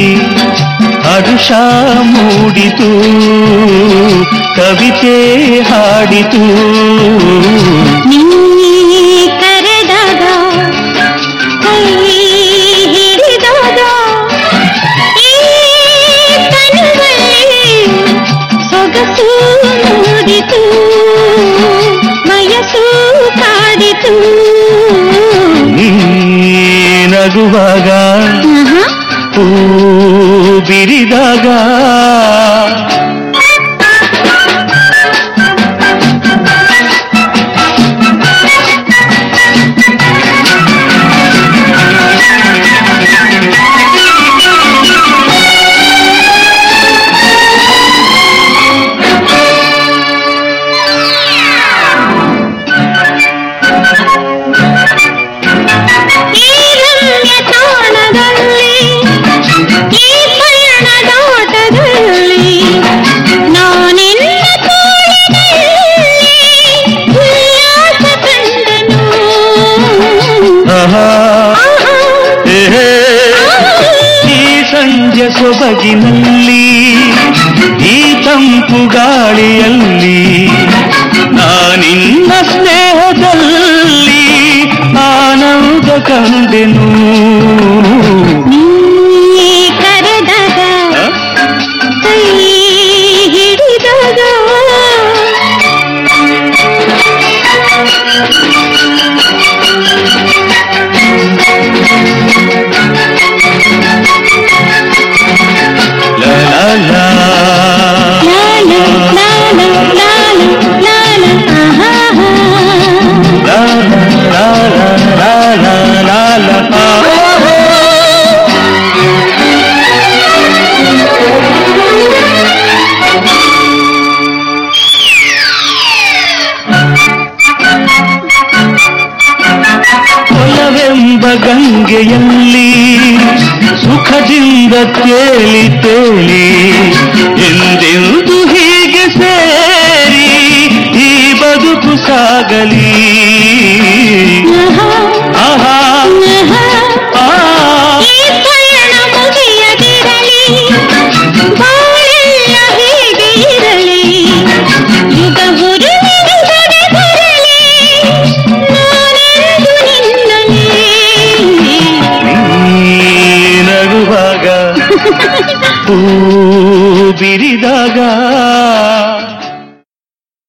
ಹರುಷ ಮೂಡಿತು ಕವಿತೆ ಹಾಡಿತು ನೀ ಕರೆದಾಗ ಕೈ ಹಿಡಿದಾಗ ಈ ತನುವಲ್ಲಿ ಸೊಗಸು ಮೂಡಿತು ಮಯಸು ಕಾಡಿತು ನೀ ನಗುವಾಗ ಆಹಾ. ಹೂ ಬಿರಿದಾಗ ಈ ರಮ್ಯ ತಾಣದಲ್ಲಿ ಈ ಪಯಣದಾಟದಲ್ಲಿ ನಾನೆನ್ನ ತೋಳದಲ್ಲಿ ಉಲ್ಲಾಸ ಕಂಡನು ಆಹಾ ಆಹಾ, ಏ, ಈ ಸಂಜೆ ಸೊಬಗಿನಲ್ಲಿ ಈ ತಂಪು ಗಾಳಿಯಲ್ಲಿ ನಾನಿನ್ನ ಸ್ನೇಹದಲ್ಲಿ ಆನಂದ ಕಂಡೆನು ನೀ ಕರೆದಾಗ ಆ? ಕೈ ಹಿಡಿದಾಗ ಲಾ ಲಾ ಲಾ. ಲಾಲ ಲಾಲ ಲಾಲ ಲಾಲ ಆಹಾ ಲಾ ಲಾ ಲಾ ಲಾ ಲಾ ಲಾ ಲಾ. ಒಲವೆಂಬ ಗಂಗೆಯಲ್ಲಿ ಸುಖದಿಂದ ತೇಲಿ ತೇಲಿ ಎಂದೆಂದು ಹೀಗೆ ಸೇರಿ ಈ ಬದುಕು ಸಾಗಲಿ ಆಹಾ ಆ ಈ ಪಯಣ ಮುಗಿಯದಿರಲಿ ಬಾಳೆಲ್ಲ ಹೀಗೆ ಇರಲಿ ಯುಗ ಹುರುಳಿರುತ್ತದೆ ಬರಲಿ ನಾನೆಂದು ನಿನ್ನಲಿ ನೀ ನಗುವಾಗ ಹೂ ಬಿರಿದಾಗ